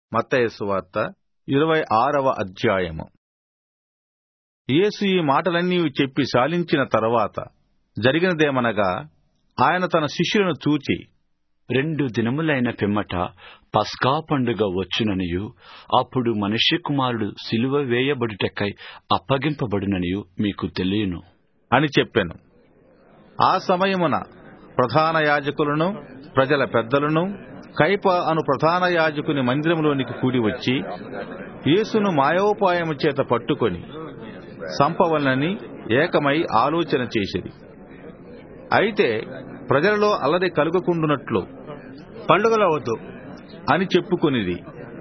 మత్తయి సువార్త ఇరవై ఆరవ అధ్యాయము యేసు ఈ మాటలన్నీ చెప్పి శాలించిన తరువాత జరిగినదేమనగా ఆయన తన శిష్యులను చూచి రెండు దినములైన పిమ్మట పస్కా పండుగ వచ్చుననియు అప్పుడు మనుష్య కుమారుడు సిలువ వేయబడుటకై అప్పగింపబడుననియు మీకు తెలియను అని చెప్పెను ఆ సమయమున ప్రధాన యాజకులను ప్రజల పెద్దలను కైప అను ప్రధాన యాజకుని మందిరంలోనికి కూడి వచ్చి యేసును మాయోపాయము చేత పట్టుకొని సంపవలనని ఏకమై ఆలోచన చేసిరి అయితే ప్రజలలో అల్లరి కలుగకుండునట్లు పండుగలో వద్దు అని చెప్పుకొనిది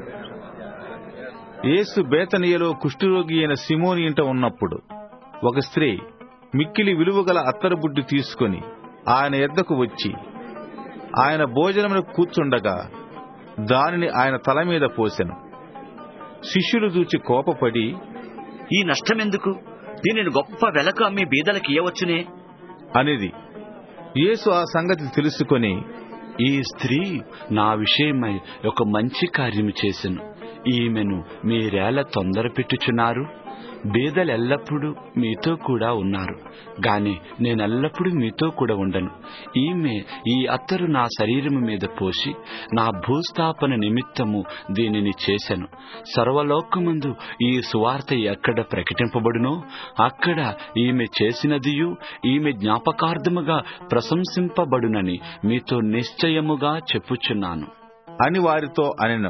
యేసు బేతనియలో కుష్ఠరోగి అయిన సిమోని ఇంట ఉన్నప్పుడు ఒక స్త్రీ మిక్కిలి విలువగల అత్తరు బుడ్డి తీసుకొని ఆయన ఎద్దకు వచ్చి ఆయన భోజనమును కూర్చుండగా దానిని ఆయన తల మీద పోసెను శిష్యులు చూచి కోపపడి ఈ నష్టమెందుకు దీనిని గొప్ప వెలకు అమ్మి బీదలకి ఇయ్యవచ్చునే అనేది యేసు ఆ సంగతి తెలుసుకొని ఈ స్త్రీ నా విషయమై ఒక మంచి కార్యము చేసెను ఈమెను మీరేల తొందర పెట్టుచున్నారు బీదలెల్లప్పుడూ మీతో కూడా ఉన్నారు గాని నేనెల్లప్పుడూ మీతో కూడా ఉండను ఈమె ఈ అత్తరు నా శరీరము మీద పోసి నా భూస్థాపన నిమిత్తము దీనిని చేశను సర్వలోకమందు ఈ సువార్త ఎక్కడ ప్రకటింపబడునో అక్కడ ఈమె చేసినదియు ఈమె జ్ఞాపకార్థముగా ప్రశంసింపబడునని మీతో నిశ్చయముగా చెప్పుచున్నాను అని వారితో అనెను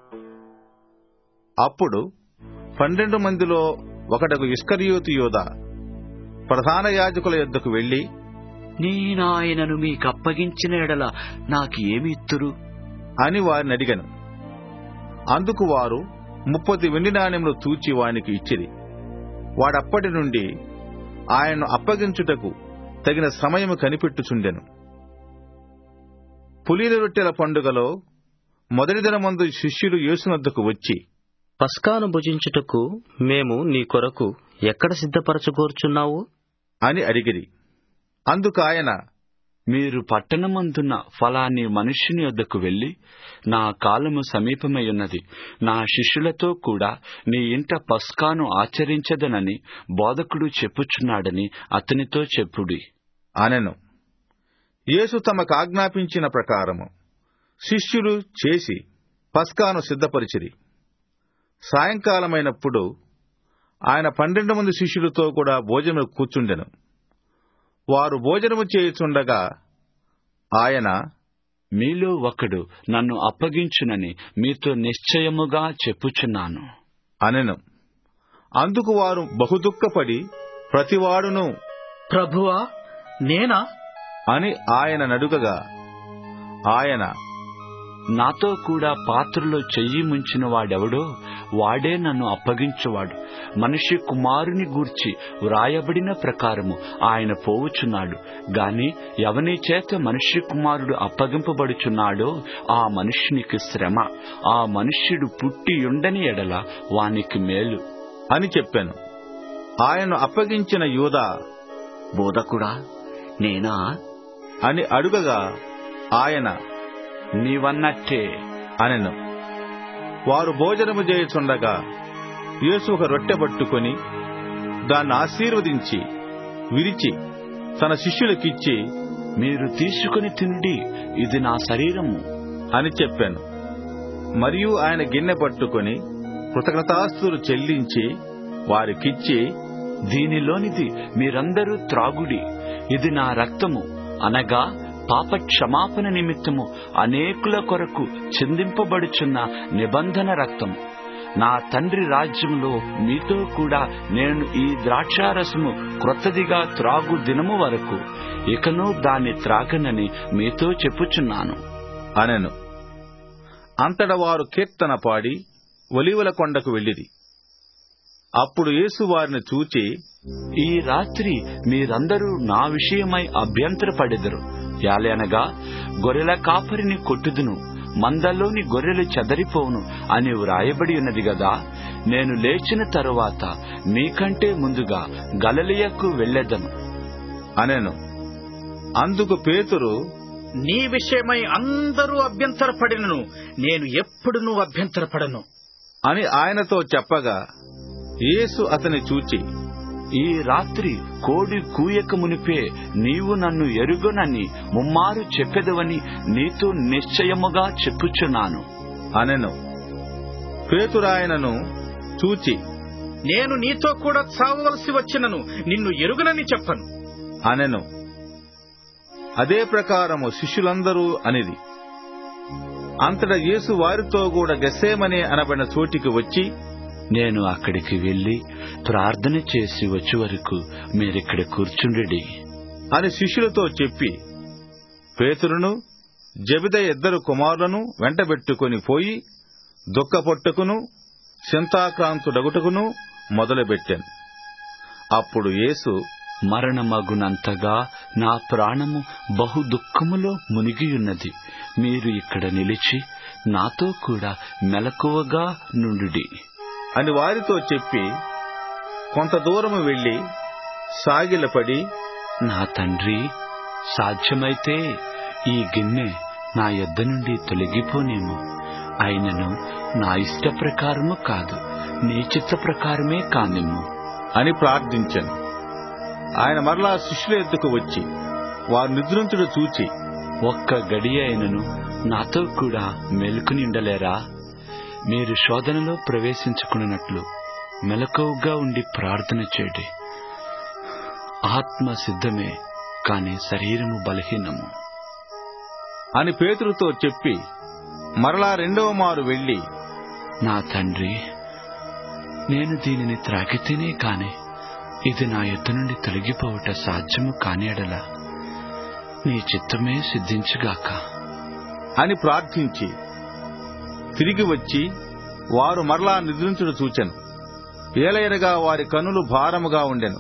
అప్పుడు పన్నెండు మందిలో ఒకటకు ఇస్కరియోతు యోధ ప్రధాన యాజకుల యొద్దకు వెళ్లి నేనాయనను మీకు అప్పగించిన ఎడల నాకు ఏమి ఇత్తురు అని వారిని అడిగను అందుకు వారు ముప్పది వెండి నాణ్యములు తూచి వానికి ఇచ్చిరి వాడప్పటి నుండి ఆయన్ను అప్పగించుటకు తగిన సమయము కనిపెట్టుచుండెను పులీల రొట్టెల పండుగలో మొదటి దినమందు శిష్యులు యేసునద్దకు వచ్చి పస్కాను భుజించుటకు మేము నీ కొరకు ఎక్కడ సిద్ధపరచుకోర్చున్నావు అని అడిగిరి అందుకు ఆయన మీరు పట్టణమందున్న ఫలాని మనుష్యుని వద్దకు వెళ్లి నా కాలము సమీపమై ఉన్నది నా శిష్యులతో కూడా నీ ఇంట పస్కాను ఆచరించదనని బోధకుడు చెప్పుచున్నాడని అతనితో చెప్పుడి అనెను యేసు తమకు ఆజ్ఞాపించిన ప్రకారము శిష్యులు చేసి పస్కాను సిద్ధపరిచిరి సాయంకాలమైనప్పుడు ఆయన పన్నెండు మంది శిష్యులతో కూడా భోజనము కూర్చుండెను వారు భోజనము చేయుచుండగా ఆయన మీలో ఒకడు నన్ను అప్పగించునని మీతో నిశ్చయముగా చెప్పుచున్నాను అనెను అందుకు వారు బహుదుఃఖపడి ప్రతివాడును ప్రభువా నేనా అని ఆయన నడుగగా ఆయన నాతో కూడా పాత్రలో చెయ్యి ముంచిన వాడెవడో వాడే నన్ను అప్పగించువాడు మనిషి కుమారుని గూర్చి వ్రాయబడిన ప్రకారము ఆయన పోవుచున్నాడు గాని ఎవని చేత మనిషి కుమారుడు అప్పగింపబడుచున్నాడో ఆ మనుష్యునికి శ్రమ ఆ మనుష్యుడు పుట్టి ఉండని ఎడల వానికి మేలు అని చెప్పాను ఆయన్ను అప్పగించిన యూదా బోధకుడా నేనా అని అడుగగా ఆయన నీవన్నట్టే అనెను వారు భోజనము చేయుచుండగా యేసు ఒక రొట్టె పట్టుకొని దాన్ని ఆశీర్వదించి విరిచి తన శిష్యులకిచ్చి మీరు తీసుకుని తినుడి ఇది నా శరీరము అని చెప్పాను మరియు ఆయన గిన్నె పట్టుకొని కృతజ్ఞతాస్తులు చెల్లించి వారికిచ్చి దీనిలోనిది మీరందరూ త్రాగుడి ఇది నా రక్తము అనగా పాప క్షమాపణ నిమిత్తము అనేకుల కొరకు చిందింపబడుచున్న నిబంధన రక్తము నా తండ్రి రాజ్యంలో మీతో కూడా నేను ఈ ద్రాక్షారసము క్రొత్తదిగా త్రాగు దినము వరకు ఇకను దాన్ని త్రాగనని మీతో చెప్పుచున్నాను అనెను అంతట వారు కీర్తన పాడి ఒలివల కొండకు వెళ్ళిరి అప్పుడు యేసు వారిని చూచి ఈ రాత్రి మీరందరూ నా విషయమై అభ్యంతరపడెదరు యాలనగా గొర్రెల కాపరిని కొట్టుదును మందలోని గొర్రెలు చెదరిపోవును అని వ్రాయబడి ఉన్నది గదా నేను లేచిన తరువాత మీకంటే ముందుగా గలలియకు వెళ్ళెదను అనెను అందుకు పేతురు నీ విషయమై అందరూ అభ్యంతరపడినను నేను ఎప్పుడునూ అభ్యంతరపడను అని ఆయనతో చెప్పగా యేసు అతని చూచి ఈ రాత్రి కోడి కూయక మునిపే నీవు నన్ను ఎరుగనని ముమ్మారు చెప్పెదవని నీతో నిశ్చయముగా చెప్పుచున్నాను అనెను పేతురాయనను చూచి నేను నీతో కూడా చావవలసి వచ్చినను నిన్ను ఎరుగనని చెప్పను అనెను అదే ప్రకారము శిష్యులందరూ అనిది అంతట యేసు వారితో కూడా గెస్సేమనే అనబడిన చోటికి వచ్చి నేను అక్కడికి వెళ్లి ప్రార్థన చేసి వచ్చే వరకు మీరిక్కడ కూర్చుండెడి అని శిష్యులతో చెప్పి పేతురును జబిద ఇద్దరు కుమారులను వెంటబెట్టుకుని పోయి దుఃఖపొట్టుకును చింతాక్రాంతుడగుటకును మొదలుపెట్టాను అప్పుడు యేసు మరణమగునంతగా నా ప్రాణము బహు దుఃఖములో మునిగియున్నది మీరు ఇక్కడ నిలిచి నాతో కూడా మెలకువగా నుండుడి అని వారితో చెప్పి కొంత దూరము వెళ్లి సాగిలపడి నా తండ్రి సాధ్యమైతే ఈ గిన్నె నా యొద్ద నుండి తొలగిపోనేమో అయినను నా ఇష్ట ప్రకారము కాదు నీ చిత్త ప్రకారమే కానిమ్ము అని ప్రార్థించాను ఆయన మరలా శిష్యుల ఎద్దుకు వచ్చి వారు నిద్రించుడు చూచి ఒక్క గడి అయినను నాతో కూడా మెలుకుని ఉండలేరా మీరు శోధనలో ప్రవేశించుకున్నట్లు మెలకువగా ఉండి ప్రార్థన చేయడి ఆత్మ సిద్ధమే కాని శరీరము బలహీనము అని పేతురుతో చెప్పి మరలా రెండవ మారు వెళ్లి నా తండ్రి నేను దీనిని త్రాగితేనే కాని ఇది నా యొద్ద నుండి తొలగిపోవట సాధ్యము కానేడలా నీ చిత్తమే సిద్ధించుగాక అని ప్రార్థించి తిరిగి వచ్చి వారు మరలా నిద్రించుడు చూచెను ఏలయనగా వారి కన్నులు భారముగా ఉండెను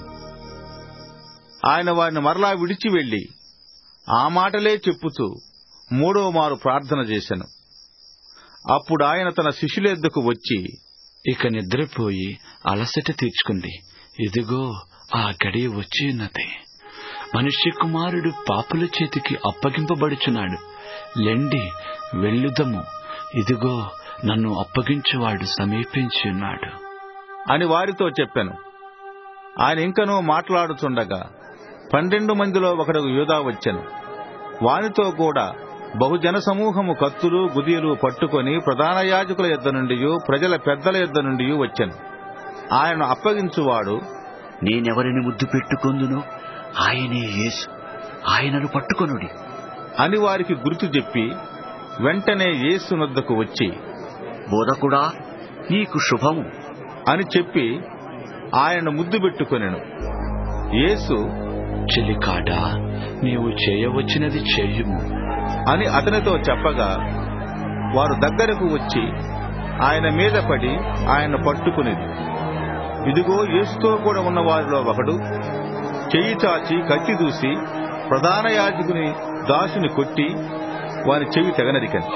ఆయన వారిని మరలా విడిచి వెళ్లి ఆ మాటలే చెప్పుతూ మూడవ మారు ప్రార్థన చేశాను అప్పుడు ఆయన తన శిష్యుల ఎద్దుకు వచ్చి ఇక నిద్రపోయి అలసట తీర్చుకుంది ఇదిగో ఆ గడి వచ్చి ఉన్నది మనుష్య కుమారుడు పాపుల చేతికి అప్పగింపబడుచున్నాడు లెండి వెళ్ళుదము ఇదిగో నన్ను అప్పగించువాడు సమీపించి ఉన్నాడు అని వారితో చెప్పాను ఆయన ఇంకనూ మాట్లాడుచుండగా పన్నెండు మందిలో ఒకడు యూదా వచ్చెను వానితో కూడా బహుజన సమూహము కత్తులు గుదియలు పట్టుకొని ప్రధాన యాజకుల యొద్ద నుండి ప్రజల పెద్దల యొద్ద నుండి వచ్చెను ఆయనను అప్పగించువాడు నేనెవరిని ముద్దు పెట్టుకొందునో ఆయనే యేసు ఆయనను పట్టుకొనుడి అని వారికి గుర్తు చెప్పి వెంటనే యేసు నొద్దకు వచ్చి బోధకుడా నీకు శుభము అని చెప్పి ఆయన ముద్దు పెట్టుకొనెను యేసు చెలికాడా నీవు చేయవచ్చినది చేయుము అని అతనితో చెప్పగా వారు దగ్గరకు వచ్చి ఆయన మీద పడి ఆయన పట్టుకునేది ఇదిగో యేసుతో కూడా ఉన్న వారిలో ఒకడు చెయ్యి చాచి కత్తి దూసి ప్రధాన యాజకుని దాసుని కొట్టి వాని చెవి తెగనరికని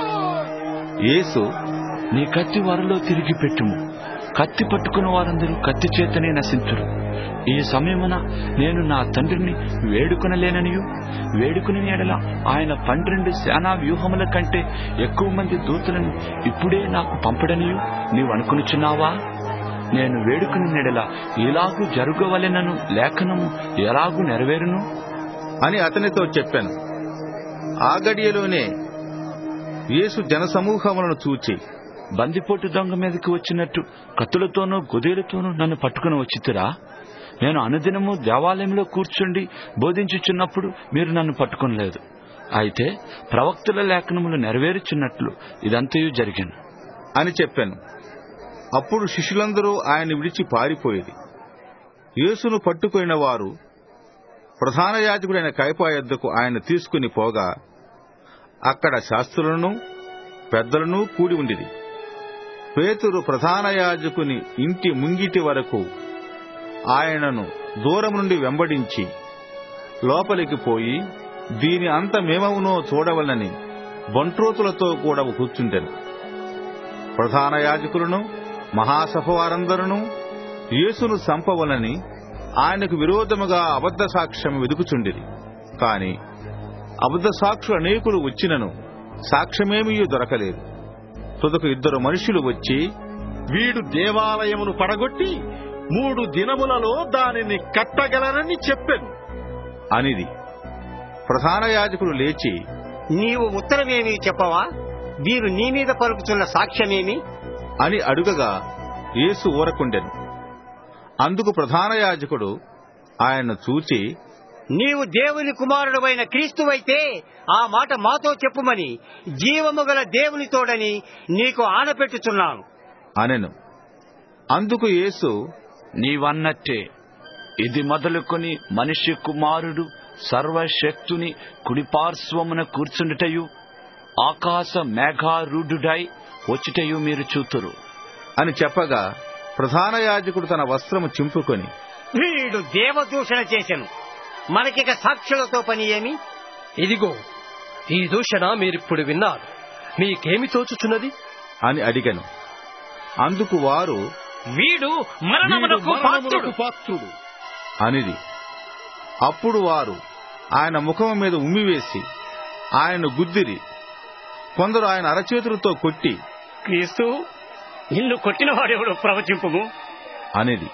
యేసు నీ కత్తి వరలో తిరిగి పెట్టుము కత్తి పట్టుకున్న వారందరూ కత్తి చేతనే నశించురు ఈ సమయమున నేను నా తండ్రిని వేడుకొనలేననియు వేడుకుని ఎడల ఆయన పన్నెండు సేనా వ్యూహముల కంటే ఎక్కువ మంది దూతలను ఇప్పుడే నాకు పంపడనియు నీవు అనుకునిచున్నావా నేను వేడుకుని నెడల ఇలాగు జరుగవలెనను లేఖనము ఎలాగు నెరవేరును అని అతనితో చెప్పాను ఆ గడియలోనే యేసు జనసమూహములను చూచి బందిపోటు దొంగ మీదకి వచ్చినట్టు కత్తులతోనూ గుదేలతోనూ నన్ను పట్టుకుని వచ్చితురా నేను అనుదినము దేవాలయంలో కూర్చుండి బోధించుచున్నప్పుడు మీరు నన్ను పట్టుకొనలేదు అయితే ప్రవక్తుల లేఖనములు నెరవేరుచున్నట్లు ఇదంతయు జరిగాను అని చెప్పాను అప్పుడు శిష్యులందరూ ఆయన విడిచి పారిపోయేది యేసును పట్టుకున్న వారు ప్రధాన యాజకుడైన కైపా యొద్దకు ఆయన తీసుకుని పోగా అక్కడ శాస్త్రులను పెద్దలను కూడి ఉండిది పేతురు ప్రధాన యాజకుని ఇంటి ముంగిటి వరకు ఆయనను దూరం నుండి వెంబడించి లోపలికి పోయి దీని అంతమేమవునో చూడవలని బంట్రోతులతో కూడా కూర్చుండెను ప్రధాన యాజకులను మహాసభ వారందరూ యేసును చంపవలని ఆయనకు విరోధముగా అబద్ధ సాక్ష్యం వెదుకుచుండిరి కాని అబద్ధ సాక్షులు అనేకులు వచ్చినను సాక్ష్యమేమీ దొరకలేదు తుదకు ఇద్దరు మనుషులు వచ్చి వీడు దేవాలయమును పడగొట్టి మూడు దినములలో దానిని కట్టగలనని చెప్పాను అనిది ప్రధాన యాజకుడు లేచి నీవు ఉత్తరమేమి చెప్పవా వీరు నీ మీద పలుకుతున్న సాక్ష్యమేమి అని అడుగగా యేసు ఊరకుండెను అందుకు ప్రధాన యాజకుడు ఆయన్ను చూచి నీవు దేవుని కుమారుడమైన క్రీస్తువైతే ఆ మాట మాతో చెప్పుమని జీవము గల దేవుని తోడని నీకు ఆనపెట్టుచున్నాను అనెను అందుకు యేసు నీవన్నట్టే ఇది మొదలుకొని మనిషి కుమారుడు సర్వశక్తుని కుడిపార్శ్వమున కూర్చుండుటయు ఆకాశ మేఘారూఢుడై వచ్చుటయు మీరు చూతురు అని చెప్పగా ప్రధాన యాజకుడు తన వస్త్రము చింపుకొని వీడు దేవదూషణ చేసెను మనకిక సాక్షులతో పని ఏమి ఇదిగో ఈ దూషణ మీరిప్పుడు విన్నారు మీకేమి తోచుచున్నది అని అడిగను అందుకు వారు వీడు మరణమునకు పాత్రుడు పాత్రుడు అనిది అప్పుడు వారు ఆయన ముఖము మీద ఉమ్మివేసి ఆయన్ను గుద్దిరి కొందరు ఆయన అరచేతులతో కొట్టి క్రీస్తు నిన్ను కొట్టినవాడెవడు ప్రవచింపుము అనిది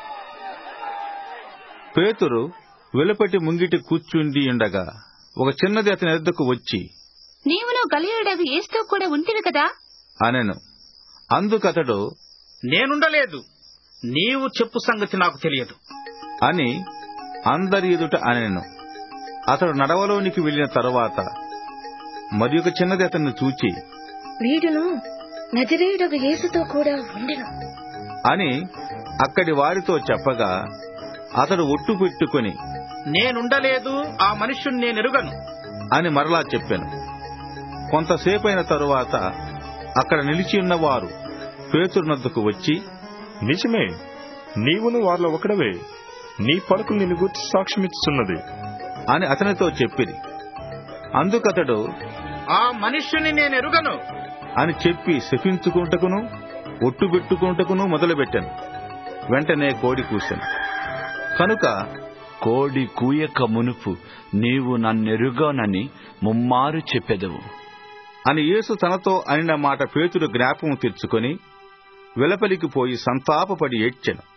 పేతురు వెలుపటి ముంగిటి కూర్చుండి ఉండగా ఒక చిన్నది అతని ఎద్దకు వచ్చి నీవును గలియుడగు ఏస్తూ కూడా ఉంటివి కదా అనెను అందుకతడు నేనుండలేదు నీవు చెప్పు సంగతి నాకు తెలియదు అని అందరి ఎదుట అనెను అతడు నడవలోనికి వెళ్లిన తరువాత మరి ఒక చిన్నది అతన్ని చూచి వీడును నజరేయుడగు యేసుతో కూడా ఉండెను అని అక్కడి వారితో చెప్పగా అతడు ఒట్టు పెట్టుకుని నేనుండలేదు ఆ మనుష్యుని నేనెరుగను అని మరలా చెప్పాను కొంతసేపైన తరువాత అక్కడ నిలిచి ఉన్న వారు పేతురునద్దకు వచ్చి నిజమే నీవును వారిలో ఒకడవే నీ పలుకులు నిన్ను గుర్తి సాక్ష్యమిస్తున్నది అని అతనితో చెప్పిరి అందుకతడు ఆ మనుష్యుని నేనెరుగను అని చెప్పి శపించుకుంటకును ఒట్టు పెట్టుకుంటకును మొదలుపెట్టాను వెంటనే కోడి కూశాను కనుక కోడి కూయక మునుపు నీవు నన్నెరుగోనని ముమ్మారు చెప్పెదవు అని యేసు తనతో అనిన మాట పేతుడు జ్ఞాపకం తెచ్చుకొని వెలపలికి పోయి సంతాపపడి ఏడ్చెను